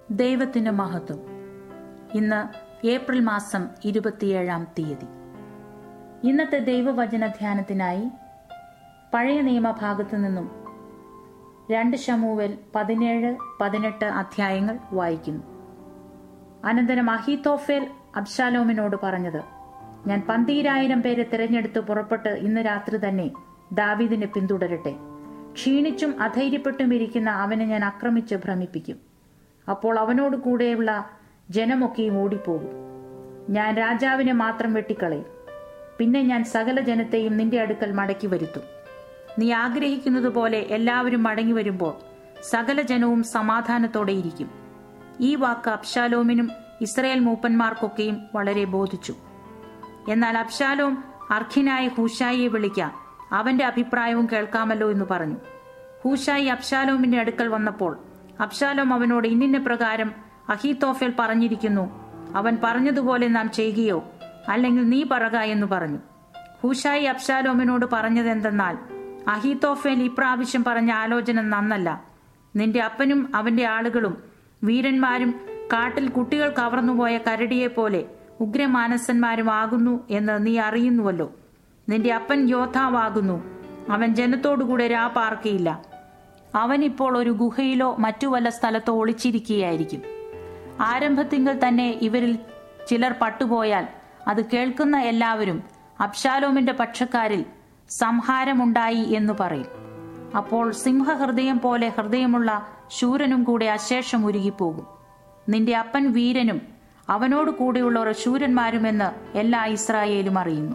ദൈവത്തിന്റെ മഹത്വം ഇന്ന് ഏപ്രിൽ മാസം ഇരുപത്തിയേഴാം തീയതി ഇന്നത്തെ ദൈവവചന ധ്യാനത്തിനായി പഴയ നിയമഭാഗത്തു നിന്നും രണ്ട് ശമൂവൽ പതിനേഴ് പതിനെട്ട് അധ്യായങ്ങൾ വായിക്കുന്നു അനന്തരം അഹീത്തോഫേൽ അബ്ഷാലോമിനോട് പറഞ്ഞത് ഞാൻ പന്തീരായിരം പേരെ തിരഞ്ഞെടുത്ത് പുറപ്പെട്ട് ഇന്ന് രാത്രി തന്നെ ദാവീദിനെ പിന്തുടരട്ടെ ക്ഷീണിച്ചും അധൈര്യപ്പെട്ടും ഇരിക്കുന്ന അവനെ ഞാൻ ആക്രമിച്ച് ഭ്രമിപ്പിക്കും അപ്പോൾ അവനോട് കൂടെയുള്ള ജനമൊക്കെയും ഓടിപ്പോകും ഞാൻ രാജാവിനെ മാത്രം വെട്ടിക്കളയും പിന്നെ ഞാൻ സകല ജനത്തെയും നിന്റെ അടുക്കൽ മടക്കി വരുത്തും നീ ആഗ്രഹിക്കുന്നത് പോലെ എല്ലാവരും മടങ്ങി വരുമ്പോൾ സകല ജനവും സമാധാനത്തോടെ ഇരിക്കും ഈ വാക്ക് അബ്ഷാലോമിനും ഇസ്രയേൽ മൂപ്പന്മാർക്കൊക്കെയും വളരെ ബോധിച്ചു എന്നാൽ അബ്ഷാലോം അർഖിനായ ഹൂഷായിയെ വിളിക്കാം അവന്റെ അഭിപ്രായവും കേൾക്കാമല്ലോ എന്ന് പറഞ്ഞു ഹൂഷായി അബ്ഷാലോമിന്റെ അടുക്കൽ വന്നപ്പോൾ അബ്ഷാലോം അവനോട് ഇന്നിന്ന പ്രകാരം അഹീത്തോഫേൽ പറഞ്ഞിരിക്കുന്നു അവൻ പറഞ്ഞതുപോലെ നാം ചെയ്യുകയോ അല്ലെങ്കിൽ നീ പറക എന്ന് പറഞ്ഞു ഹൂഷായി അബ്ഷാലോമിനോട് പറഞ്ഞതെന്തെന്നാൽ അഹീത്തോഫേൽ ഇപ്രാവശ്യം പറഞ്ഞ ആലോചന നന്നല്ല നിന്റെ അപ്പനും അവന്റെ ആളുകളും വീരന്മാരും കാട്ടിൽ കുട്ടികൾ കവർന്നുപോയ കരടിയെ പോലെ ഉഗ്രമാനസന്മാരുമാകുന്നു എന്ന് നീ അറിയുന്നുവല്ലോ നിന്റെ അപ്പൻ യോദ്ധാവാകുന്നു അവൻ ജനത്തോടുകൂടെ രാ പാർക്കയില്ല അവൻ ഇപ്പോൾ ഒരു ഗുഹയിലോ മറ്റു വല്ല സ്ഥലത്തോ ഒളിച്ചിരിക്കുകയായിരിക്കും ആരംഭത്തിങ്കൽ തന്നെ ഇവരിൽ ചിലർ പട്ടുപോയാൽ അത് കേൾക്കുന്ന എല്ലാവരും അബ്ഷാലോമിന്റെ പക്ഷക്കാരിൽ സംഹാരമുണ്ടായി എന്ന് പറയും അപ്പോൾ സിംഹഹൃദയം പോലെ ഹൃദയമുള്ള ശൂരനും കൂടെ അശേഷം ഉരുകിപ്പോകും നിന്റെ അപ്പൻ വീരനും അവനോട് കൂടെയുള്ളവർ ശൂരന്മാരുമെന്ന് എല്ലാ ഇസ്രായേലും അറിയുന്നു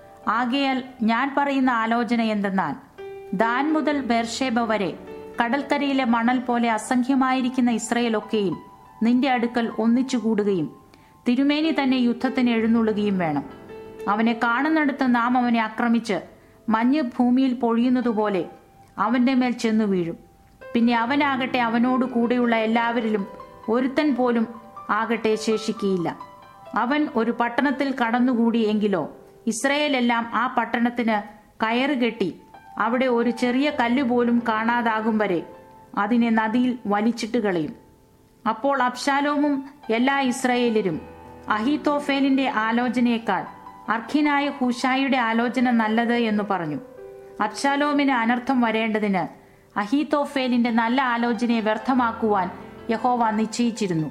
ആകയാൽ ഞാൻ പറയുന്ന ആലോചന എന്തെന്നാൽ ദാൻ മുതൽ ബേർഷേബ വരെ കടൽക്കരയിലെ മണൽ പോലെ അസംഖ്യമായിരിക്കുന്ന ഇസ്രയേലൊക്കെയും നിന്റെ അടുക്കൽ ഒന്നിച്ചു കൂടുകയും തിരുമേനി തന്നെ യുദ്ധത്തിന് എഴുന്നള്ളുകയും വേണം അവനെ കാണുന്നിടത്ത് നാം അവനെ ആക്രമിച്ച് മഞ്ഞ് ഭൂമിയിൽ പൊഴിയുന്നതുപോലെ അവന്റെ മേൽ ചെന്നു വീഴും പിന്നെ അവനാകട്ടെ അവനോട് കൂടെയുള്ള എല്ലാവരിലും ഒരുത്തൻ പോലും ആകട്ടെ ശേഷിക്കുകയില്ല അവൻ ഒരു പട്ടണത്തിൽ കടന്നുകൂടി എങ്കിലോ ഇസ്രയേലെല്ലാം ആ പട്ടണത്തിന് കയറുകെട്ടി അവിടെ ഒരു ചെറിയ കല്ലുപോലും കാണാതാകും വരെ അതിനെ നദിയിൽ വലിച്ചിട്ട് കളയും അപ്പോൾ അബ്ഷാലോമും എല്ലാ ഇസ്രയേലരും അഹീത്തോഫേലിന്റെ ആലോചനയേക്കാൾ അർഖിനായ ഹൂഷായിയുടെ ആലോചന നല്ലത് എന്ന് പറഞ്ഞു അബ്ഷാലോമിന് അനർത്ഥം വരേണ്ടതിന് അഹീത്തോഫേലിന്റെ നല്ല ആലോചനയെ വ്യർത്ഥമാക്കുവാൻ യഹോവ നിശ്ചയിച്ചിരുന്നു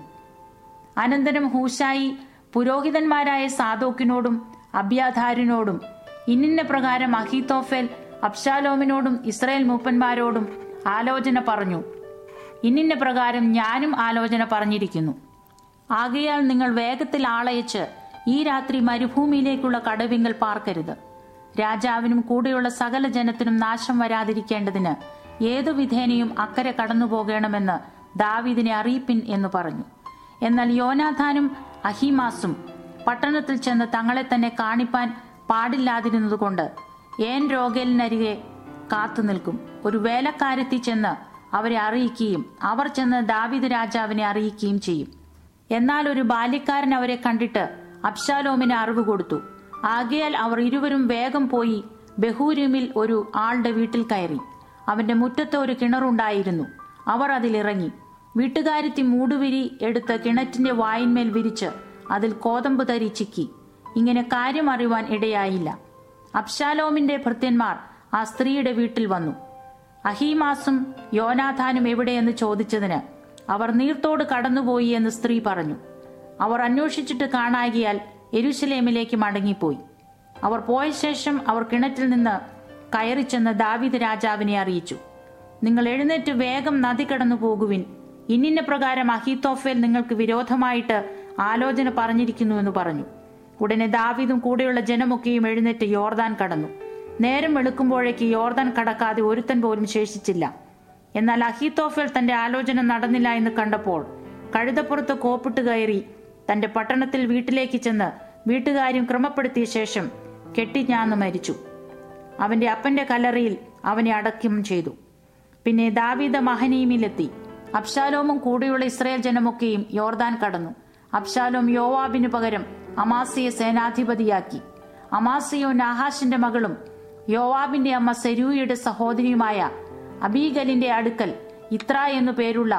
അനന്തരം ഹൂഷായി പുരോഹിതന്മാരായ സാദോക്കിനോടും അബ്യാധാരിനോടും ഇന്നിന്ന പ്രകാരം അഹീത്തോഫേൽ അബ്ഷാലോമിനോടും ഇസ്രായേൽ മൂപ്പന്മാരോടും ആലോചന പറഞ്ഞു ഇന്നിന്ന പ്രകാരം ഞാനും ആലോചന പറഞ്ഞിരിക്കുന്നു ആകയാൽ നിങ്ങൾ വേഗത്തിൽ ആളയച്ച് ഈ രാത്രി മരുഭൂമിയിലേക്കുള്ള കടവിങ്കൽ പാർക്കരുത് രാജാവിനും കൂടെയുള്ള സകല ജനത്തിനും നാശം വരാതിരിക്കേണ്ടതിന് ഏതു വിധേനയും അക്കരെ കടന്നു പോകണമെന്ന് ദാവീദിനെ അറിയിപ്പിൻ എന്ന് പറഞ്ഞു എന്നാൽ യോനാഥാനും അഹിമാസും പട്ടണത്തിൽ ചെന്ന് തങ്ങളെ തന്നെ കാണിപ്പാൻ പാടില്ലാതിരുന്നതുകൊണ്ട് ഏൻ രോഗലിനരികെ കാത്തു നിൽക്കും ഒരു വേലക്കാരെത്തി ചെന്ന് അവരെ അറിയിക്കുകയും അവർ ചെന്ന് ദാവിദ് രാജാവിനെ അറിയിക്കുകയും ചെയ്യും എന്നാൽ ഒരു ബാല്യക്കാരൻ അവരെ കണ്ടിട്ട് അബ്ഷാലോമിന് അറിവ് കൊടുത്തു ആകയാൽ അവർ ഇരുവരും വേഗം പോയി ബഹൂരിമിൽ ഒരു ആളുടെ വീട്ടിൽ കയറി അവന്റെ മുറ്റത്ത് ഒരു കിണറുണ്ടായിരുന്നു അവർ അതിലിറങ്ങി വീട്ടുകാരിത്തി മൂടുവിരി എടുത്ത് കിണറ്റിന്റെ വായിന്മേൽ വിരിച്ച് അതിൽ കോതമ്പ് തരി ചിക്കി ഇങ്ങനെ കാര്യം അറിയുവാൻ ഇടയായില്ല അബ്ഷാലോമിന്റെ ഭൃത്യന്മാർ ആ സ്ത്രീയുടെ വീട്ടിൽ വന്നു അഹീമാസും യോനാഥാനും എവിടെയെന്ന് ചോദിച്ചതിന് അവർ നീർത്തോട് കടന്നുപോയി എന്ന് സ്ത്രീ പറഞ്ഞു അവർ അന്വേഷിച്ചിട്ട് കാണാകിയാൽ എരുശലേമിലേക്ക് മടങ്ങിപ്പോയി അവർ പോയ ശേഷം അവർ കിണറ്റിൽ നിന്ന് കയറി ചെന്ന് ദാവിദ് രാജാവിനെ അറിയിച്ചു നിങ്ങൾ എഴുന്നേറ്റ് വേഗം നദി കടന്നു പോകുവിൻ ഇന്നിന്ന പ്രകാരം അഹീത്തോഫേൽ നിങ്ങൾക്ക് വിരോധമായിട്ട് ആലോചന പറഞ്ഞിരിക്കുന്നുവെന്ന് പറഞ്ഞു ഉടനെ ദാവീദും കൂടെയുള്ള ജനമൊക്കെയും എഴുന്നേറ്റ് യോർദാൻ കടന്നു നേരം വെളുക്കുമ്പോഴേക്ക് യോർദാൻ കടക്കാതെ ഒരുത്തൻ പോലും ശേഷിച്ചില്ല എന്നാൽ അഹീത്തോഫേൽ തന്റെ ആലോചന നടന്നില്ല എന്ന് കണ്ടപ്പോൾ കഴുതപ്പുറത്ത് കോപ്പിട്ട് കയറി തന്റെ പട്ടണത്തിൽ വീട്ടിലേക്ക് ചെന്ന് വീട്ടുകാര്യം ക്രമപ്പെടുത്തിയ ശേഷം കെട്ടിഞ്ഞാന്ന് മരിച്ചു അവന്റെ അപ്പന്റെ കല്ലറയിൽ അവനെ അടക്കം ചെയ്തു പിന്നെ ദാവീദ മഹനീമിലെത്തി അബ്ഷാലോമും കൂടെയുള്ള ഇസ്രയേൽ ജനമൊക്കെയും യോർദാൻ കടന്നു അബ്ഷാലോം യോവാബിനു പകരം അമാസിയെ സേനാധിപതിയാക്കി അമാസിയോ നാഹാഷിന്റെ മകളും യോവാബിന്റെ അമ്മ സെരൂയയുടെ സഹോദരിയുമായ അബീഗലിന്റെ അടുക്കൽ ഇത്ര എന്നു പേരുള്ള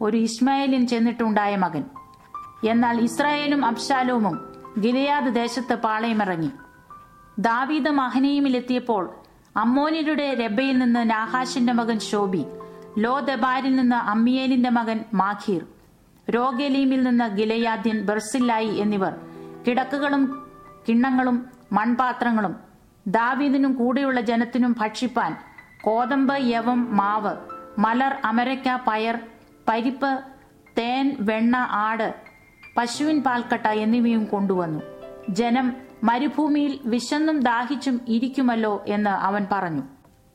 ഒരു ഇസ്മായേലിൻ ചെന്നിട്ടുണ്ടായ മകൻ എന്നാൽ ഇസ്രായേലും അബ്ശാലോമും ഗിലയാദ് ദേശത്ത് പാളയമിറങ്ങി ദാവീദ് മഹനീമിലെത്തിയപ്പോൾ അമ്മോനിയുടെ രബയിൽ നിന്ന് നാഹാഷിന്റെ മകൻ ശോബി ലോ ദബാരിൽ നിന്ന് അമ്മിയേലിന്റെ മകൻ മാഖീർ രോഗലീമിൽ നിന്ന് ഗിലയാദ്യൻ ബർസില്ലായി എന്നിവർ കിടക്കുകളും കിണ്ണങ്ങളും മൺപാത്രങ്ങളും ദാവീദിനും കൂടെയുള്ള ജനത്തിനും ഭക്ഷിപ്പാൻ കോതമ്പ് യവം മാവ് മലർ അമരയ്ക്ക പയർ പരിപ്പ് തേൻ വെണ്ണ ആട് പശുവിൻ പാൽക്കട്ട എന്നിവയും കൊണ്ടുവന്നു ജനം മരുഭൂമിയിൽ വിശന്നും ദാഹിച്ചും ഇരിക്കുമല്ലോ എന്ന് അവൻ പറഞ്ഞു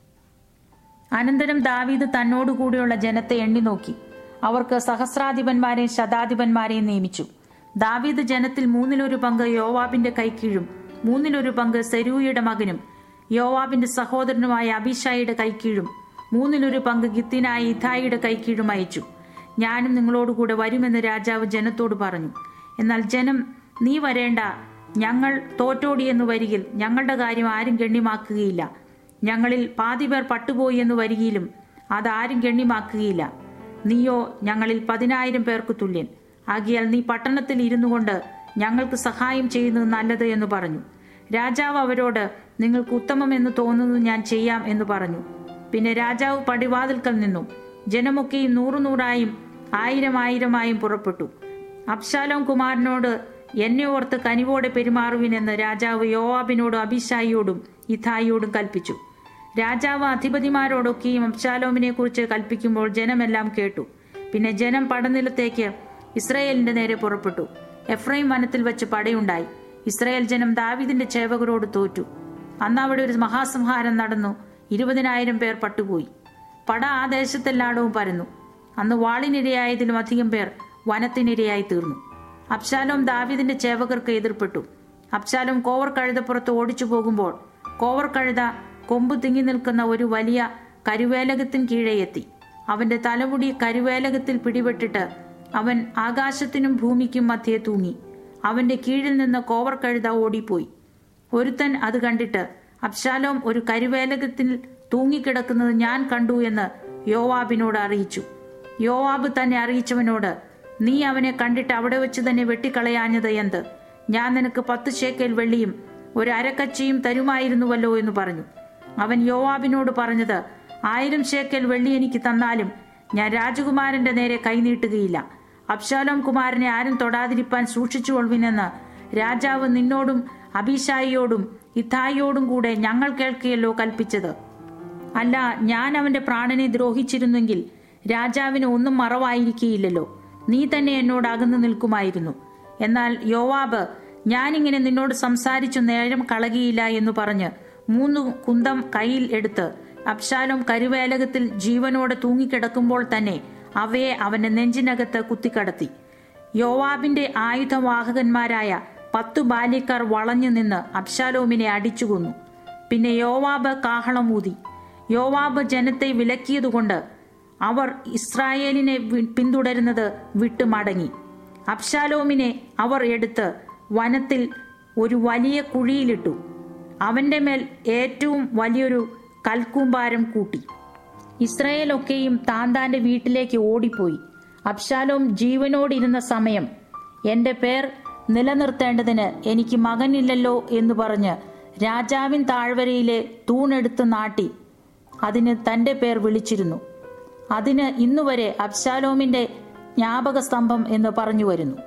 അനന്തരം ദാവീദ് തന്നോടുകൂടിയുള്ള ജനത്തെ എണ്ണി നോക്കി അവർക്ക് സഹസ്രാധിപന്മാരെയും ശതാധിപന്മാരെയും നിയമിച്ചു ദാവീദ് ജനത്തിൽ മൂന്നിലൊരു പങ്ക് യോവാബിന്റെ കൈക്കീഴും മൂന്നിലൊരു പങ്ക് സെരൂയുടെ മകനും യോവാബിന്റെ സഹോദരനുമായ അഭിഷായിയുടെ കൈക്കീഴും മൂന്നിലൊരു പങ്ക് ഗിത്തിനായ ഇഥായിയുടെ കൈക്കീഴും അയച്ചു ഞാനും നിങ്ങളോടുകൂടെ വരുമെന്ന് രാജാവ് ജനത്തോട് പറഞ്ഞു എന്നാൽ ജനം നീ വരേണ്ട ഞങ്ങൾ തോറ്റോടിയെന്ന് വരികിൽ ഞങ്ങളുടെ കാര്യം ആരും ഗണ്യമാക്കുകയില്ല ഞങ്ങളിൽ പാതിപേർ പട്ടുപോയി എന്ന് വരികിലും അതാരും ഗണ്യമാക്കുകയില്ല നീയോ ഞങ്ങളിൽ പതിനായിരം പേർക്ക് തുല്യൻ ആകിയാൽ നീ പട്ടണത്തിൽ ഇരുന്നു കൊണ്ട് ഞങ്ങൾക്ക് സഹായം ചെയ്യുന്നത് നല്ലത് എന്ന് പറഞ്ഞു രാജാവ് അവരോട് നിങ്ങൾക്ക് ഉത്തമമെന്ന് തോന്നുന്നത് ഞാൻ ചെയ്യാം എന്ന് പറഞ്ഞു പിന്നെ രാജാവ് പടിവാതിൽക്കൽ നിന്നു ജനമൊക്കെയും നൂറു നൂറായും ആയിരം ആയിരമായും പുറപ്പെട്ടു അബ്ശാലോം കുമാരനോട് എന്നെ ഓർത്ത് കനിവോടെ പെരുമാറുവിനെന്ന് രാജാവ് യോവാബിനോടും അഭിഷായിയോടും ഇഥായിയോടും കൽപ്പിച്ചു രാജാവ് അധിപതിമാരോടൊക്കെയും അബ്ശാലോമിനെ കുറിച്ച് കൽപ്പിക്കുമ്പോൾ ജനമെല്ലാം കേട്ടു പിന്നെ ജനം പടനിലത്തേക്ക് ഇസ്രയേലിന്റെ നേരെ പുറപ്പെട്ടു എഫ്രൈം വനത്തിൽ വെച്ച് പടയുണ്ടായി ഇസ്രയേൽ ജനം ദാവിദിന്റെ ചേവകരോട് തോറ്റു അന്ന് അവിടെ ഒരു മഹാസംഹാരം നടന്നു ഇരുപതിനായിരം പേർ പട്ടുപോയി പട ആ ദേശത്തെല്ലായിടവും പരന്നു അന്ന് വാളിനിരയായതിലും അധികം പേർ വനത്തിനിരയായി തീർന്നു അബ്ശാലോം ദാവിദിന്റെ ചേവകർക്ക് എതിർപ്പെട്ടു അബ്ശാലോം കോവർ കഴുതപ്പുറത്ത് ഓടിച്ചു പോകുമ്പോൾ കോവർ കഴുത കൊമ്പ് തിങ്ങി നിൽക്കുന്ന ഒരു വലിയ കരുവേലകത്തിന് കീഴെ എത്തി അവന്റെ തലമുടി കരുവേലകത്തിൽ പിടിപെട്ടിട്ട് അവൻ ആകാശത്തിനും ഭൂമിക്കും മധ്യേ തൂങ്ങി അവന്റെ കീഴിൽ നിന്ന് കോവർ കഴുത ഓടിപ്പോയി ഒരുത്തൻ അത് കണ്ടിട്ട് അബ്ശാലോം ഒരു കരുവേലകത്തിൽ തൂങ്ങിക്കിടക്കുന്നത് ഞാൻ കണ്ടു എന്ന് യോവാബിനോട് അറിയിച്ചു യോവാബ് തന്നെ അറിയിച്ചവനോട് നീ അവനെ കണ്ടിട്ട് അവിടെ വെച്ച് തന്നെ വെട്ടിക്കളയാഞ്ഞത് എന്ത് ഞാൻ നിനക്ക് പത്ത് ശേക്കൽ വെള്ളിയും ഒരു അരക്കച്ചയും തരുമായിരുന്നുവല്ലോ എന്ന് പറഞ്ഞു അവൻ യോവാബിനോട് പറഞ്ഞത് ആയിരം ശേക്കൽ വെള്ളി എനിക്ക് തന്നാലും ഞാൻ രാജകുമാരന്റെ നേരെ കൈനീട്ടുകയില്ല അബ്ശാലോം കുമാരനെ ആരും തൊടാതിരിപ്പാൻ സൂക്ഷിച്ചുകൊള്ളുവിനെന്ന് രാജാവ് നിന്നോടും അഭിഷായിയോടും ഇഥായിയോടും കൂടെ ഞങ്ങൾ കേൾക്കുകയല്ലോ കൽപ്പിച്ചത് അല്ല ഞാൻ അവന്റെ പ്രാണനെ ദ്രോഹിച്ചിരുന്നെങ്കിൽ രാജാവിന് ഒന്നും മറവായിരിക്കുകയില്ലല്ലോ നീ തന്നെ എന്നോട് അകന്നു നിൽക്കുമായിരുന്നു എന്നാൽ യോവാബ് ഞാനിങ്ങനെ നിന്നോട് സംസാരിച്ചു നേരം കളകിയില്ല എന്ന് പറഞ്ഞ് മൂന്ന് കുന്തം കയ്യിൽ എടുത്ത് അബ്ശാലോം കരുവേലകത്തിൽ ജീവനോടെ തൂങ്ങിക്കിടക്കുമ്പോൾ തന്നെ അവയെ അവന്റെ നെഞ്ചിനകത്ത് കുത്തിക്കടത്തി യോവാബിന്റെ ആയുധവാഹകന്മാരായ പത്തു ബാല്യക്കാർ വളഞ്ഞു നിന്ന് അബ്ശാലോമിനെ അടിച്ചുകൊന്നു പിന്നെ യോവാബ് കാഹളമൂതി യോവാബ് ജനത്തെ വിലക്കിയതുകൊണ്ട് അവർ ഇസ്രായേലിനെ വി- പിന്തുടരുന്നത് വിട്ടു മടങ്ങി അബ്ശാലോമിനെ അവർ എടുത്ത് വനത്തിൽ ഒരു വലിയ കുഴിയിലിട്ടു അവന്റെ മേൽ ഏറ്റവും വലിയൊരു കൽക്കൂമ്പാരം കൂട്ടി ഇസ്രായേലൊക്കെയും താൻ താന്റെ വീട്ടിലേക്ക് ഓടിപ്പോയി അബ്ശാലോം ജീവനോടിരുന്ന സമയം എന്റെ പേർ നിലനിർത്തേണ്ടതിന് എനിക്ക് മകനില്ലല്ലോ എന്ന് പറഞ്ഞ് രാജാവിൻ താഴ്വരയിലെ തൂണെടുത്ത് നാട്ടി അതിന് തന്റെ പേർ വിളിച്ചിരുന്നു അതിന് ഇന്നുവരെ അബ്ശാലോമിന്റെ ജ്ഞാപക സ്തംഭം എന്ന് പറഞ്ഞു വരുന്നു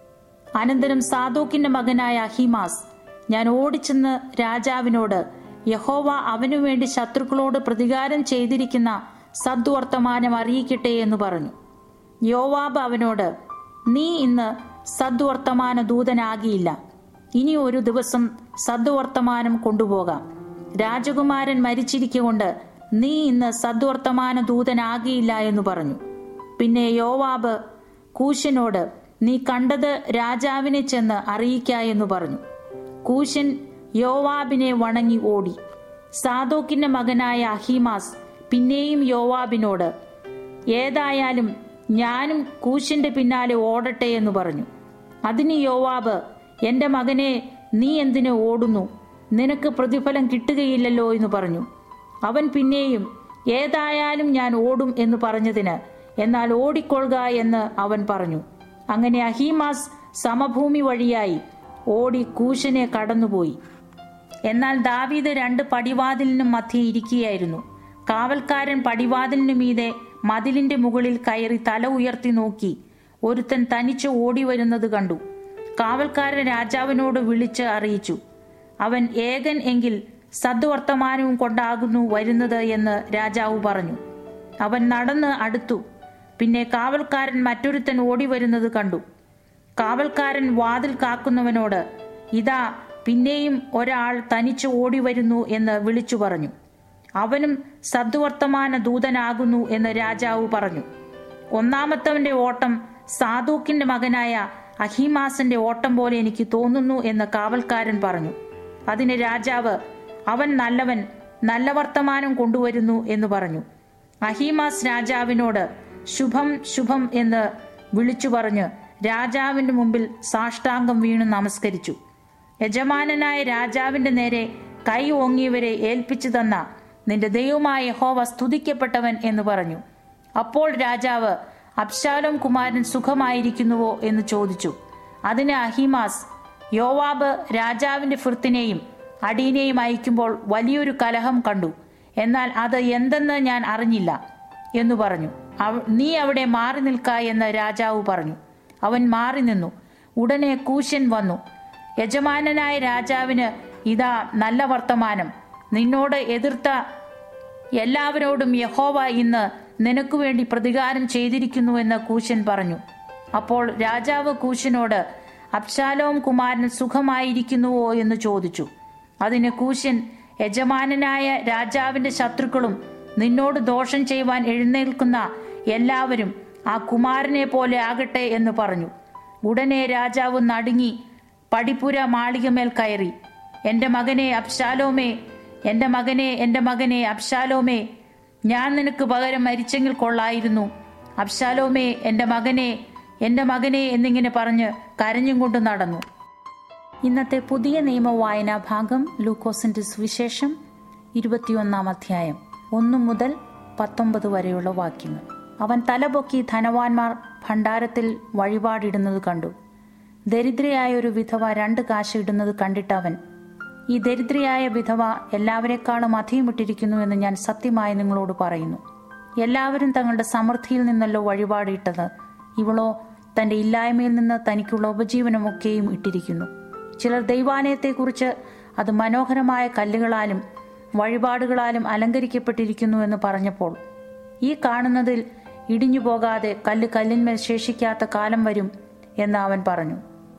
അനന്തരം സാദോക്കിന്റെ മകനായ അഹിമാസ് ഞാൻ ഓടിച്ചെന്ന് രാജാവിനോട് യഹോവ അവനു വേണ്ടി ശത്രുക്കളോട് പ്രതികാരം ചെയ്തിരിക്കുന്ന സദ്വർത്തമാനം അറിയിക്കട്ടെ എന്ന് പറഞ്ഞു യോവാബ് അവനോട് നീ ഇന്ന് സദ്വർത്തമാന ദൂതനാകിയില്ല ഇനി ഒരു ദിവസം സദ്വർത്തമാനം കൊണ്ടുപോകാം രാജകുമാരൻ മരിച്ചിരിക്കൊണ്ട് നീ ഇന്ന് സദ്വർത്തമാന ദൂതനാകിയില്ല എന്ന് പറഞ്ഞു പിന്നെ യോവാബ് കൂശനോട് നീ കണ്ടത് രാജാവിനെ ചെന്ന് അറിയിക്ക എന്ന് പറഞ്ഞു കൂശൻ യോവാബിനെ വണങ്ങി ഓടി സാദോക്കിന്റെ മകനായ അഹിമാസ് പിന്നെയും യോവാബിനോട് ഏതായാലും ഞാനും കൂശിന്റെ പിന്നാലെ ഓടട്ടെ എന്ന് പറഞ്ഞു അതിന് യോവാബ് എന്റെ മകനെ നീ എന്തിനു ഓടുന്നു നിനക്ക് പ്രതിഫലം കിട്ടുകയില്ലല്ലോ എന്ന് പറഞ്ഞു അവൻ പിന്നെയും ഏതായാലും ഞാൻ ഓടും എന്ന് പറഞ്ഞതിന് എന്നാൽ ഓടിക്കൊള്ളുക എന്ന് അവൻ പറഞ്ഞു അങ്ങനെ അഹീമാസ് സമഭൂമി വഴിയായി ഓടി കൂശനെ കടന്നുപോയി എന്നാൽ ദാവീദ് രണ്ട് പടിവാതിലിനും മധ്യേ ഇരിക്കുകയായിരുന്നു കാവൽക്കാരൻ പടിവാതിലിനു മീതെ മതിലിന്റെ മുകളിൽ കയറി തല ഉയർത്തി നോക്കി ഒരുത്തൻ തനിച്ച് ഓടി വരുന്നത് കണ്ടു കാവൽക്കാരൻ രാജാവിനോട് വിളിച്ച് അറിയിച്ചു അവൻ ഏകൻ എങ്കിൽ സദ്വർത്തമാനവും കൊണ്ടാകുന്നു വരുന്നത് എന്ന് രാജാവ് പറഞ്ഞു അവൻ നടന്ന് അടുത്തു പിന്നെ കാവൽക്കാരൻ മറ്റൊരുത്തൻ ഓടി വരുന്നത് കണ്ടു കാവൽക്കാരൻ വാതിൽ കാക്കുന്നവനോട് ഇതാ പിന്നെയും ഒരാൾ തനിച്ച് ഓടി വരുന്നു എന്ന് വിളിച്ചു പറഞ്ഞു അവനും സദ്വർത്തമാന ദൂതനാകുന്നു എന്ന് രാജാവ് പറഞ്ഞു ഒന്നാമത്തവന്റെ ഓട്ടം സാധൂക്കിന്റെ മകനായ അഹിമാസിന്റെ ഓട്ടം പോലെ എനിക്ക് തോന്നുന്നു എന്ന് കാവൽക്കാരൻ പറഞ്ഞു അതിന് രാജാവ് അവൻ നല്ലവൻ നല്ല വർത്തമാനം കൊണ്ടുവരുന്നു എന്ന് പറഞ്ഞു അഹീമാസ് രാജാവിനോട് ശുഭം ശുഭം എന്ന് വിളിച്ചു പറഞ്ഞ് രാജാവിന്റെ മുമ്പിൽ സാഷ്ടാംഗം വീണു നമസ്കരിച്ചു യജമാനനായ രാജാവിന്റെ നേരെ കൈ ഓങ്ങിയവരെ ഏൽപ്പിച്ചു തന്ന നിന്റെ ദൈവമായ യഹോവ സ്തുതിക്കപ്പെട്ടവൻ എന്ന് പറഞ്ഞു അപ്പോൾ രാജാവ് അബ്ശാലോം കുമാരൻ സുഖമായിരിക്കുന്നുവോ എന്ന് ചോദിച്ചു അതിന് അഹിമാസ് യോവാബ് രാജാവിന്റെ ഫൃത്തിനെയും അടീനെയും അയക്കുമ്പോൾ വലിയൊരു കലഹം കണ്ടു എന്നാൽ അത് എന്തെന്ന് ഞാൻ അറിഞ്ഞില്ല എന്നു പറഞ്ഞു അവ- നീ അവിടെ മാറി നിൽക്ക എന്ന് രാജാവ് പറഞ്ഞു അവൻ മാറി നിന്നു ഉടനെ കൂശൻ വന്നു യജമാനനായ രാജാവിന് ഇതാ നല്ല വർത്തമാനം നിന്നോട് എതിർത്ത എല്ലാവരോടും യഹോവ ഇന്ന് നിനക്കു വേണ്ടി പ്രതികാരം ചെയ്തിരിക്കുന്നുവെന്ന് കൂശൻ പറഞ്ഞു അപ്പോൾ രാജാവ് കൂശനോട് അബ്ശാലോം കുമാരൻ സുഖമായിരിക്കുന്നുവോ എന്ന് ചോദിച്ചു അതിന് കൂശൻ യജമാനനായ രാജാവിന്റെ ശത്രുക്കളും നിന്നോട് ദോഷം ചെയ്യുവാൻ എഴുന്നേൽക്കുന്ന എല്ലാവരും ആ കുമാരനെ പോലെ ആകട്ടെ എന്ന് പറഞ്ഞു ഉടനെ രാജാവ് നടുങ്ങി പടിപ്പുര മാളികമേൽ കയറി എന്റെ മകനെ അബ്ശാലോമേ എന്റെ മകനെ എന്റെ മകനെ അബ്ശാലോമേ ഞാൻ നിനക്ക് പകരം മരിച്ചെങ്കിൽ കൊള്ളായിരുന്നു അബ്ശാലോമേ എന്റെ മകനെ എന്റെ മകനെ എന്നിങ്ങനെ പറഞ്ഞ് കരഞ്ഞും കൊണ്ട് നടന്നു ഇന്നത്തെ പുതിയ നിയമ വായനാ ഭാഗം ലൂക്കോസിന്റെ സുവിശേഷം ഇരുപത്തിയൊന്നാം അധ്യായം ഒന്നു മുതൽ പത്തൊമ്പത് വരെയുള്ള വാക്യങ്ങൾ അവൻ തലപൊക്കി ധനവാന്മാർ ഭണ്ഡാരത്തിൽ വഴിപാടിടുന്നത് കണ്ടു ദരിദ്രയായ ഒരു വിധവ രണ്ട് കാശ് ഇടുന്നത് കണ്ടിട്ടവൻ ഈ ദരിദ്രയായ വിധവ എല്ലാവരെക്കാളും അധികമിട്ടിരിക്കുന്നു എന്ന് ഞാൻ സത്യമായി നിങ്ങളോട് പറയുന്നു എല്ലാവരും തങ്ങളുടെ സമൃദ്ധിയിൽ നിന്നല്ലോ വഴിപാടിട്ടത് ഇവളോ തന്റെ ഇല്ലായ്മയിൽ നിന്ന് തനിക്കുള്ള ഉപജീവനമൊക്കെയും ഇട്ടിരിക്കുന്നു ചിലർ ദൈവാലയത്തെക്കുറിച്ച് അത് മനോഹരമായ കല്ലുകളാലും വഴിപാടുകളാലും അലങ്കരിക്കപ്പെട്ടിരിക്കുന്നു എന്ന് പറഞ്ഞപ്പോൾ ഈ കാണുന്നതിൽ ഇടിഞ്ഞു പോകാതെ കല്ല് കല്ലിന്മേൽ ശേഷിക്കാത്ത കാലം വരും എന്ന് അവൻ പറഞ്ഞു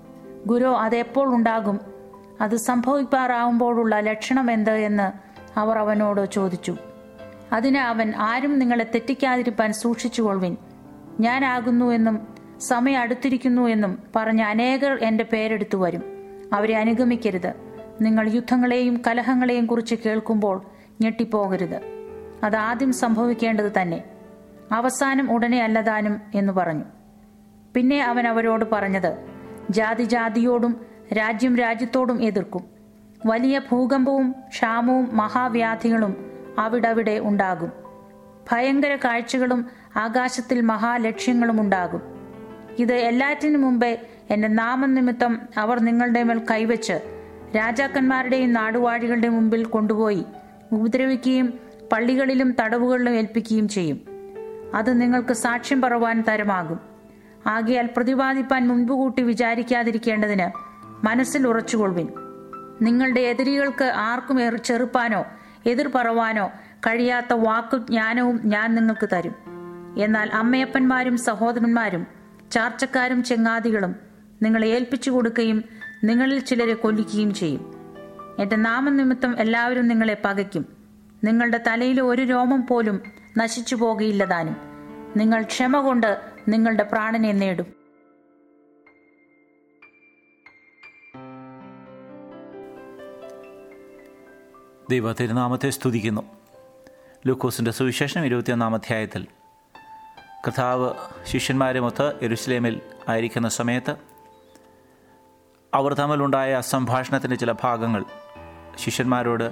ഗുരു അതെപ്പോൾ ഉണ്ടാകും അത് സംഭവിക്കാറാവുമ്പോഴുള്ള ലക്ഷണം എന്ത് എന്ന് അവർ അവനോട് ചോദിച്ചു അതിന് അവൻ ആരും നിങ്ങളെ തെറ്റിക്കാതിരിപ്പാൻ സൂക്ഷിച്ചുകൊള്ളുവിൻ ഞാനാകുന്നു എന്നും സമയം അടുത്തിരിക്കുന്നു എന്നും പറഞ്ഞ അനേകർ എൻ്റെ പേരെടുത്തു വരും അവരെ അനുഗമിക്കരുത് നിങ്ങൾ യുദ്ധങ്ങളെയും കലഹങ്ങളെയും കുറിച്ച് കേൾക്കുമ്പോൾ ഞെട്ടിപ്പോകരുത് അത് ആദ്യം സംഭവിക്കേണ്ടത് തന്നെ അവസാനം ഉടനെ അല്ലതാനും എന്ന് പറഞ്ഞു പിന്നെ അവൻ അവരോട് പറഞ്ഞത് ജാതി ജാതിയോടും രാജ്യം രാജ്യത്തോടും എതിർക്കും വലിയ ഭൂകമ്പവും ക്ഷാമവും മഹാവ്യാധികളും അവിടവിടെ ഉണ്ടാകും ഭയങ്കര കാഴ്ചകളും ആകാശത്തിൽ മഹാലക്ഷ്യങ്ങളും ഉണ്ടാകും ഇത് എല്ലാറ്റിനും മുമ്പേ എൻ്റെ നാമനിമിത്തം അവർ നിങ്ങളുടെ മേൽ കൈവച്ച് രാജാക്കന്മാരുടെയും നാടുവാഴികളുടെ മുമ്പിൽ കൊണ്ടുപോയി ഉപദ്രവിക്കുകയും പള്ളികളിലും തടവുകളിലും ഏൽപ്പിക്കുകയും ചെയ്യും അത് നിങ്ങൾക്ക് സാക്ഷ്യം പറവാൻ തരമാകും ആകയാൽ പ്രതിപാദിപ്പാൻ മുൻപ് കൂട്ടി വിചാരിക്കാതിരിക്കേണ്ടതിന് മനസ്സിൽ ഉറച്ചുകൊള്ളുവിൻ നിങ്ങളുടെ എതിരികൾക്ക് ആർക്കും ഏറി ചെറുപ്പാനോ എതിർ പറവാനോ കഴിയാത്ത വാക്കു ജ്ഞാനവും ഞാൻ നിങ്ങൾക്ക് തരും എന്നാൽ അമ്മയപ്പന്മാരും സഹോദരന്മാരും ചാർച്ചക്കാരും ചെങ്ങാതികളും നിങ്ങളെ ഏൽപ്പിച്ചു കൊടുക്കുകയും നിങ്ങളിൽ ചിലരെ കൊല്ലിക്കുകയും ചെയ്യും എന്റെ നാമനിമിത്തം എല്ലാവരും നിങ്ങളെ പകയ്ക്കും നിങ്ങളുടെ തലയിലെ ഒരു രോമം പോലും നശിച്ചു പോകുകയില്ലതാനും നിങ്ങൾ ക്ഷമ കൊണ്ട് നിങ്ങളുടെ പ്രാണനെ നേടും ദൈവ തിരുനാമത്തെ സ്തുതിക്കുന്നു ലൂക്കോസിൻ്റെ സുവിശേഷം ഇരുപത്തിയൊന്നാം അധ്യായത്തിൽ കർത്താവ് ശിഷ്യന്മാരുമൊത്ത് എരുസലേമിൽ ആയിരിക്കുന്ന സമയത്ത് അവർ തമ്മിലുണ്ടായ സംഭാഷണത്തിൻ്റെ ചില ഭാഗങ്ങൾ ശിഷ്യന്മാരോട്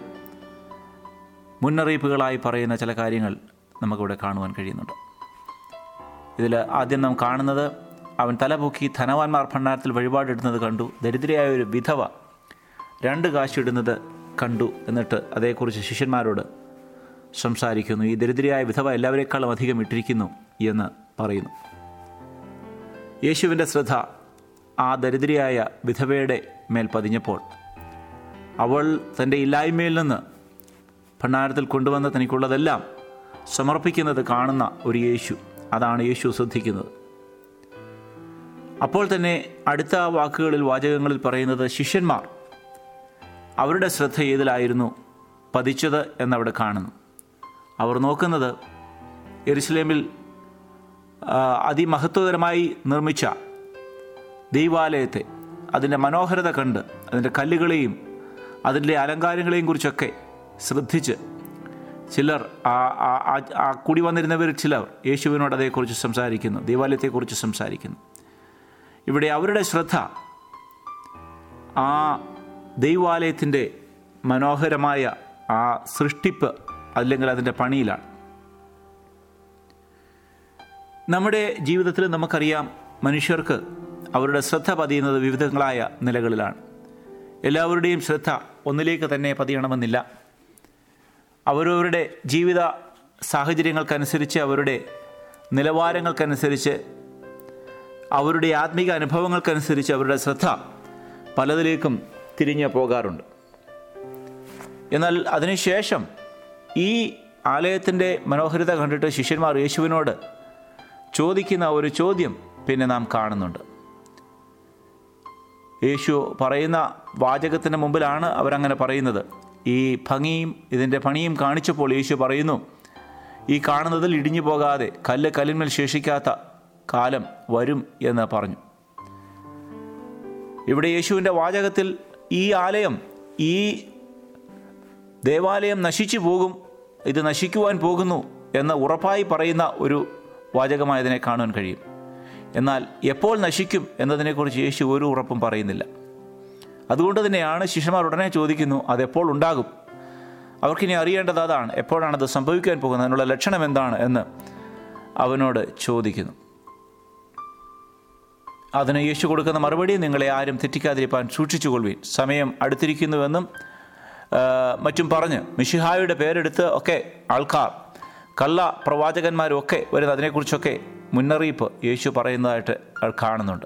മുന്നറിയിപ്പുകളായി പറയുന്ന ചില കാര്യങ്ങൾ നമുക്കിവിടെ കാണുവാൻ കഴിയുന്നുണ്ട് ഇതിൽ ആദ്യം നാം കാണുന്നത് അവൻ തലപൊക്കി ധനവാന്മാർ ഭണ്ഡാരത്തിൽ വഴിപാടിടുന്നത് കണ്ടു ദരിദ്രയായ ഒരു വിധവ രണ്ട് കാശിടുന്നത് കണ്ടു എന്നിട്ട് അതേക്കുറിച്ച് ശിഷ്യന്മാരോട് സംസാരിക്കുന്നു ഈ ദരിദ്രയായ വിധവ എല്ലാവരെക്കാളും അധികം ഇട്ടിരിക്കുന്നു എന്ന് പറയുന്നു യേശുവിൻ്റെ ശ്രദ്ധ ആ ദരിദ്രയായ വിധവയുടെ മേൽ പതിഞ്ഞപ്പോൾ അവൾ തൻ്റെ ഇല്ലായ്മയിൽ നിന്ന് ഭണ്ഡാരത്തിൽ കൊണ്ടുവന്ന് തനിക്കുള്ളതെല്ലാം സമർപ്പിക്കുന്നത് കാണുന്ന ഒരു യേശു അതാണ് യേശു ശ്രദ്ധിക്കുന്നത് അപ്പോൾ തന്നെ അടുത്ത വാക്കുകളിൽ വാചകങ്ങളിൽ പറയുന്നത് ശിഷ്യന്മാർ അവരുടെ ശ്രദ്ധ ഏതിലായിരുന്നു പതിച്ചത് എന്നവിടെ കാണുന്നു അവർ നോക്കുന്നത് എരുസലേമിൽ അതിമഹത്വകരമായി നിർമ്മിച്ച ദൈവാലയത്തെ അതിൻ്റെ മനോഹരത കണ്ട് അതിൻ്റെ കല്ലുകളെയും അതിൻ്റെ അലങ്കാരങ്ങളെയും കുറിച്ചൊക്കെ ശ്രദ്ധിച്ച് ചിലർ ആ കൂടി വന്നിരുന്നവർ ചിലർ യേശുവിനോട് അതേക്കുറിച്ച് സംസാരിക്കുന്നു ദൈവാലയത്തെക്കുറിച്ച് സംസാരിക്കുന്നു ഇവിടെ അവരുടെ ശ്രദ്ധ ആ ദൈവാലയത്തിൻ്റെ മനോഹരമായ ആ സൃഷ്ടിപ്പ് അല്ലെങ്കിൽ അതിൻ്റെ പണിയിലാണ് നമ്മുടെ ജീവിതത്തിൽ നമുക്കറിയാം മനുഷ്യർക്ക് അവരുടെ ശ്രദ്ധ പതിയുന്നത് വിവിധങ്ങളായ നിലകളിലാണ് എല്ലാവരുടെയും ശ്രദ്ധ ഒന്നിലേക്ക് തന്നെ പതിയണമെന്നില്ല അവരവരുടെ ജീവിത സാഹചര്യങ്ങൾക്കനുസരിച്ച് അവരുടെ നിലവാരങ്ങൾക്കനുസരിച്ച് അവരുടെ ആത്മീക അനുഭവങ്ങൾക്കനുസരിച്ച് അവരുടെ ശ്രദ്ധ പലതിലേക്കും തിരിഞ്ഞു പോകാറുണ്ട് എന്നാൽ അതിനുശേഷം ഈ ആലയത്തിൻ്റെ മനോഹരിത കണ്ടിട്ട് ശിഷ്യന്മാർ യേശുവിനോട് ചോദിക്കുന്ന ഒരു ചോദ്യം പിന്നെ നാം കാണുന്നുണ്ട് യേശു പറയുന്ന വാചകത്തിന് മുമ്പിലാണ് അവരങ്ങനെ പറയുന്നത് ഈ ഭംഗിയും ഇതിൻ്റെ പണിയും കാണിച്ചപ്പോൾ യേശു പറയുന്നു ഈ കാണുന്നതിൽ ഇടിഞ്ഞു പോകാതെ കല്ല് കല്ലിന്മേൽ ശേഷിക്കാത്ത കാലം വരും എന്ന് പറഞ്ഞു ഇവിടെ യേശുവിൻ്റെ വാചകത്തിൽ ഈ ആലയം ഈ ദേവാലയം നശിച്ചു പോകും ഇത് നശിക്കുവാൻ പോകുന്നു എന്ന് ഉറപ്പായി പറയുന്ന ഒരു വാചകമായതിനെ കാണുവാൻ കഴിയും എന്നാൽ എപ്പോൾ നശിക്കും എന്നതിനെക്കുറിച്ച് യേശു ഒരു ഉറപ്പും പറയുന്നില്ല അതുകൊണ്ട് തന്നെയാണ് ശിഷ്യന്മാർ ഉടനെ ചോദിക്കുന്നു അതെപ്പോൾ ഉണ്ടാകും അവർക്കിനി അറിയേണ്ടത് അതാണ് എപ്പോഴാണത് സംഭവിക്കാൻ പോകുന്നത് അതിനുള്ള ലക്ഷണം എന്താണ് എന്ന് അവനോട് ചോദിക്കുന്നു അതിന് യേശു കൊടുക്കുന്ന മറുപടി നിങ്ങളെ ആരും തെറ്റിക്കാതിരിക്കാൻ സൂക്ഷിച്ചുകൊള്ളുവീൻ സമയം അടുത്തിരിക്കുന്നുവെന്നും മറ്റും പറഞ്ഞ് മിഷിഹായുടെ പേരെടുത്ത് ഒക്കെ ആൾക്കാർ കള്ള പ്രവാചകന്മാരും ഒക്കെ വരുന്ന അതിനെക്കുറിച്ചൊക്കെ മുന്നറിയിപ്പ് യേശു പറയുന്നതായിട്ട് കാണുന്നുണ്ട്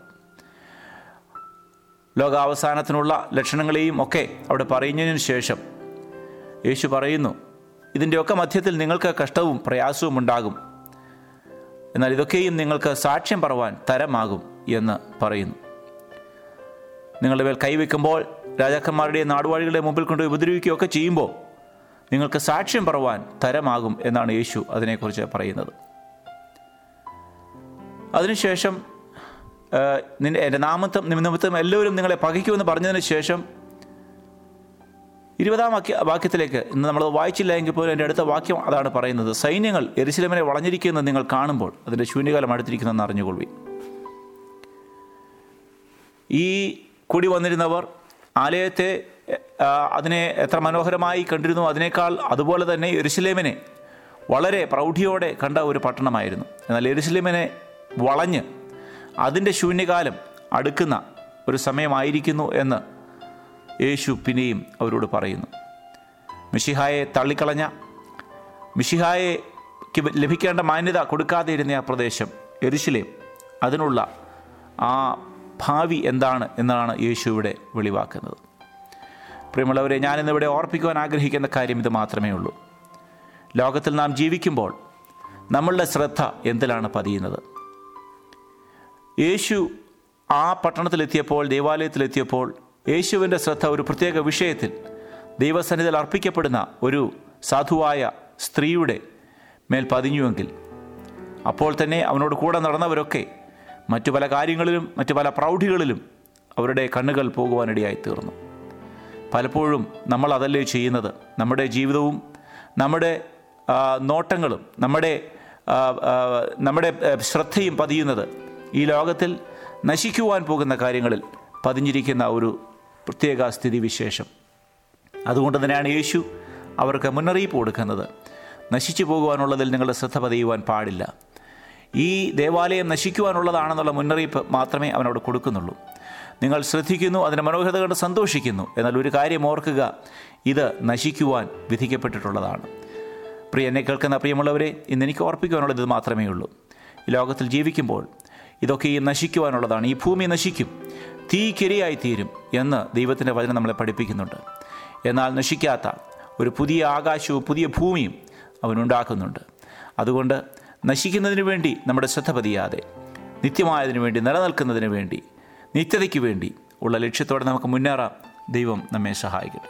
ലോകാവസാനത്തിനുള്ള ലക്ഷണങ്ങളെയും ഒക്കെ അവിടെ പറയുന്നതിന് ശേഷം യേശു പറയുന്നു ഇതിൻ്റെയൊക്കെ മധ്യത്തിൽ നിങ്ങൾക്ക് കഷ്ടവും പ്രയാസവും ഉണ്ടാകും എന്നാൽ ഇതൊക്കെയും നിങ്ങൾക്ക് സാക്ഷ്യം പറവാൻ തരമാകും എന്ന് പറയുന്നു നിങ്ങളുടെ മേൽ കൈവയ്ക്കുമ്പോൾ രാജാക്കന്മാരുടെയും നാടുവാഴികളുടെ മുമ്പിൽ കൊണ്ട് ഉപദ്രവിക്കുകയൊക്കെ ചെയ്യുമ്പോൾ നിങ്ങൾക്ക് സാക്ഷ്യം പറവാൻ തരമാകും എന്നാണ് യേശു അതിനെക്കുറിച്ച് പറയുന്നത് അതിനുശേഷം നിന്റെ എൻ്റെ നാമത്തം നിമിത്തം എല്ലാവരും നിങ്ങളെ പകയ്ക്കുമെന്ന് പറഞ്ഞതിന് ശേഷം ഇരുപതാം വാക്യ വാക്യത്തിലേക്ക് ഇന്ന് നമ്മൾ വായിച്ചില്ല എങ്കിൽ പോലും എൻ്റെ അടുത്ത വാക്യം അതാണ് പറയുന്നത് സൈന്യങ്ങൾ എരിശിലമിനെ വളഞ്ഞിരിക്കുന്നത് നിങ്ങൾ കാണുമ്പോൾ അതിൻ്റെ ശൂന്യകാലം അടുത്തിരിക്കുന്നതെന്ന് അറിഞ്ഞുകൊള്ളി ഈ കൂടി വന്നിരുന്നവർ ആലയത്തെ അതിനെ എത്ര മനോഹരമായി കണ്ടിരുന്നു അതിനേക്കാൾ അതുപോലെ തന്നെ എരുസലേമിനെ വളരെ പ്രൗഢിയോടെ കണ്ട ഒരു പട്ടണമായിരുന്നു എന്നാൽ എരുസലേമിനെ വളഞ്ഞ് അതിൻ്റെ ശൂന്യകാലം അടുക്കുന്ന ഒരു സമയമായിരിക്കുന്നു എന്ന് യേശു പിന്നെയും അവരോട് പറയുന്നു മിഷിഹായെ തള്ളിക്കളഞ്ഞ മിഷിഹായെ ലഭിക്കേണ്ട മാന്യത കൊടുക്കാതെ ഇരുന്ന ആ പ്രദേശം എരുശിലേം അതിനുള്ള ആ ഭാവി എന്താണ് എന്നാണ് യേശു ഇവിടെ വെളിവാക്കുന്നത് പ്രിയമുള്ളവരെ ഞാനിന്നിവിടെ ഓർപ്പിക്കുവാൻ ആഗ്രഹിക്കുന്ന കാര്യം ഇത് മാത്രമേ ഉള്ളൂ ലോകത്തിൽ നാം ജീവിക്കുമ്പോൾ നമ്മളുടെ ശ്രദ്ധ എന്തിലാണ് പതിയുന്നത് യേശു ആ പട്ടണത്തിലെത്തിയപ്പോൾ ദേവാലയത്തിലെത്തിയപ്പോൾ യേശുവിൻ്റെ ശ്രദ്ധ ഒരു പ്രത്യേക വിഷയത്തിൽ ദൈവസന്നിധിയിൽ അർപ്പിക്കപ്പെടുന്ന ഒരു സാധുവായ സ്ത്രീയുടെ മേൽ പതിഞ്ഞുവെങ്കിൽ അപ്പോൾ തന്നെ അവനോട് കൂടെ നടന്നവരൊക്കെ മറ്റു പല കാര്യങ്ങളിലും മറ്റു പല പ്രൗഢികളിലും അവരുടെ കണ്ണുകൾ പോകുവാനിടയായി തീർന്നു പലപ്പോഴും നമ്മൾ അതല്ലേ ചെയ്യുന്നത് നമ്മുടെ ജീവിതവും നമ്മുടെ നോട്ടങ്ങളും നമ്മുടെ നമ്മുടെ ശ്രദ്ധയും പതിയുന്നത് ഈ ലോകത്തിൽ നശിക്കുവാൻ പോകുന്ന കാര്യങ്ങളിൽ പതിഞ്ഞിരിക്കുന്ന ഒരു പ്രത്യേക സ്ഥിതിവിശേഷം അതുകൊണ്ട് തന്നെയാണ് യേശു അവർക്ക് മുന്നറിയിപ്പ് കൊടുക്കുന്നത് നശിച്ചു പോകുവാനുള്ളതിൽ നിങ്ങളുടെ ശ്രദ്ധ പതിയുവാൻ പാടില്ല ഈ ദേവാലയം നശിക്കുവാനുള്ളതാണെന്നുള്ള മുന്നറിയിപ്പ് മാത്രമേ അവനോട് കൊടുക്കുന്നുള്ളൂ നിങ്ങൾ ശ്രദ്ധിക്കുന്നു അതിൻ്റെ മനോഹരത കണ്ട് സന്തോഷിക്കുന്നു എന്നാൽ ഒരു കാര്യം ഓർക്കുക ഇത് നശിക്കുവാൻ വിധിക്കപ്പെട്ടിട്ടുള്ളതാണ് പ്രിയ എന്നെ കേൾക്കുന്ന പ്രിയമുള്ളവരെ ഇന്ന് എനിക്ക് ഓർപ്പിക്കുവാനുള്ളത് ഇത് മാത്രമേ ഉള്ളൂ ഈ ലോകത്തിൽ ജീവിക്കുമ്പോൾ ഇതൊക്കെ ഈ നശിക്കുവാനുള്ളതാണ് ഈ ഭൂമി നശിക്കും തീക്കിരയായി തീരും എന്ന് ദൈവത്തിൻ്റെ വചനം നമ്മളെ പഠിപ്പിക്കുന്നുണ്ട് എന്നാൽ നശിക്കാത്ത ഒരു പുതിയ ആകാശവും പുതിയ ഭൂമിയും അവനുണ്ടാക്കുന്നുണ്ട് അതുകൊണ്ട് നശിക്കുന്നതിന് വേണ്ടി നമ്മുടെ ശ്രദ്ധ പതിയാതെ നിത്യമായതിനു വേണ്ടി നിലനിൽക്കുന്നതിന് വേണ്ടി നിത്യതയ്ക്ക് വേണ്ടി ഉള്ള ലക്ഷ്യത്തോടെ നമുക്ക് മുന്നേറാം ദൈവം നമ്മെ സഹായിക്കട്ടെ